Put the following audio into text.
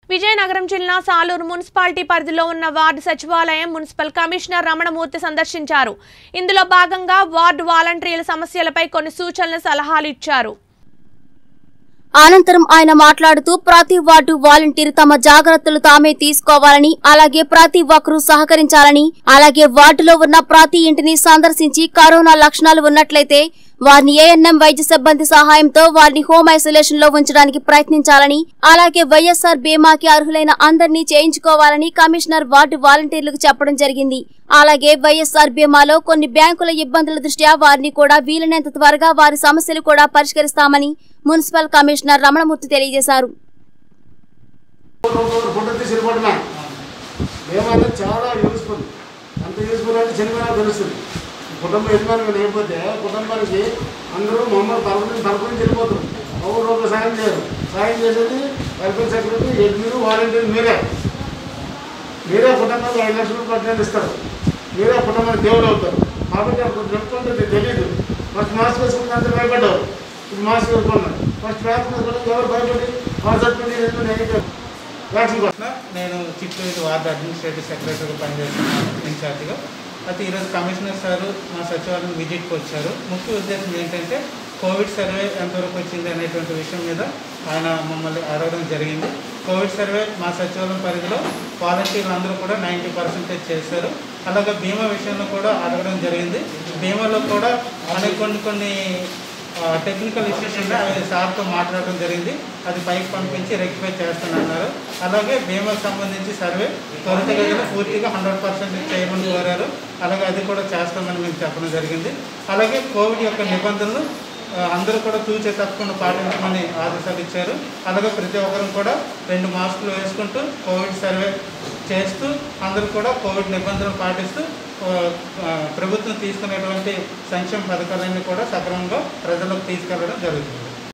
విజయనగరం జిల్లా సాలూరు మున్సిపాలిటీ పరిధిలో ఉన్న వార్డు సచివాలయం మున్సిపల్ కమిషనర్ రమణమూర్తి సందర్శించారు ఇందులో భాగంగా వార్డు వాలంటీర్ల సమస్యలపై కొన్ని సూచనలు సలహాలు ఇచ్చారు అనంతరం ఆయన మాట్లాడుతూ ప్రతి వార్డు వాలంటీర్ తమ జాగ్రత్తలు తామే తీసుకోవాలని అలాగే ప్రతి ఒక్కరూ సహకరించాలని అలాగే వార్డులో ఉన్న ప్రతి ఇంటిని సందర్శించి కరోనా లక్షణాలు ఉన్నట్లయితే వారిని ఏఎన్ఎం వైద్య సిబ్బంది సహాయంతో వారిని హోమ్ ఐసోలేషన్ లో ఉంచడానికి ప్రయత్నించాలని అలాగే వైఎస్ఆర్ బీమాకి అర్హులైన అందరినీ చేయించుకోవాలని కమిషనర్ వార్డు వాలంటీర్లకు చెప్పడం జరిగింది అలాగే వైఎస్ఆర్ బీమాలో కొన్ని బ్యాంకుల ఇబ్బందుల దృష్ట్యా వారిని కూడా వీలైనంత త్వరగా వారి సమస్యలు కూడా పరిష్కరిస్తామని మున్సిపల్ కమిషనర్ రమణమూర్తి తెలియజేశారు ఒకరు ఫోటో తీసి వెళ్ళిపోవడమే ఏమంటే చాలా యూస్ఫుల్ అంత యూస్ఫుల్ అంటే చనిపోయినా తెలుస్తుంది కుటుంబ యజమాని లేకపోతే కుటుంబానికి అందరూ మమ్మల్ని తరపు నుంచి తరపు నుంచి వెళ్ళిపోతారు ఎవరు రూపాయలు సాయం చేయరు సాయం చేసేది వెల్ఫేర్ సెక్రటరీ మీరు వాలంటీర్ మీరే మీరే కుటుంబానికి ఐదు లక్షల రూపాయలు పద్దెనిమిది ఇస్తారు మీరే కుటుంబానికి దేవుడు అవుతారు కాబట్టి అప్పుడు చెప్తుంటే తెలియదు ఫస్ట్ మాస్క్ వేసుకుంటే అందరూ భయపడ్డారు ఇప్పుడు మాస్క్ వేసుకున్నారు ఫస్ట్ వ్యాక్సిన్ వేసుకోవడం ఎవరు భయపడి వాట్సాప్ వ్యాక్సిన్ కోసం నేను చిత్తూరు వార్డు అడ్మినిస్ట్రేటివ్ సెక్రటరీగా పనిచేస్తున్నాను ఇన్ఛార్జ్గా అయితే ఈరోజు కమిషనర్ సారు మా సచివాలయం విజిట్కి వచ్చారు ముఖ్య ఉద్దేశం ఏంటంటే కోవిడ్ సర్వే ఎంతవరకు వచ్చింది అనేటువంటి విషయం మీద ఆయన మమ్మల్ని అడగడం జరిగింది కోవిడ్ సర్వే మా సచివాలయం పరిధిలో వాలంటీర్లు అందరూ కూడా నైంటీ పర్సెంటేజ్ చేశారు అలాగే బీమా విషయంలో కూడా అడగడం జరిగింది బీమాలో కూడా మనకి కొన్ని కొన్ని టెక్నికల్ ఇష్యూస్ ఉంటే అవి సార్తో మాట్లాడడం జరిగింది అది పైకి పంపించి రెక్టిఫై చేస్తానన్నారు అలాగే బీమాకు సంబంధించి సర్వే త్వరితగతిన పూర్తిగా హండ్రెడ్ పర్సెంట్ చేయమని కోరారు అలాగే అది కూడా చేస్తామని మేము చెప్పడం జరిగింది అలాగే కోవిడ్ యొక్క నిబంధనలు ఆ, అందరూ కూడా తూచే తప్పకుండా పాటించమని ఆదేశాలు ఇచ్చారు అలాగే ప్రతి ఒక్కరు కూడా రెండు మాస్కులు వేసుకుంటూ కోవిడ్ సర్వే చేస్తూ అందరూ కూడా కోవిడ్ నిబంధనలు పాటిస్తూ ఆ, ఆ, ప్రభుత్వం తీసుకునేటువంటి సంక్షేమ పథకాలన్నీ కూడా సక్రమంగా ప్రజలకు తీసుకెళ్ళడం జరుగుతుంది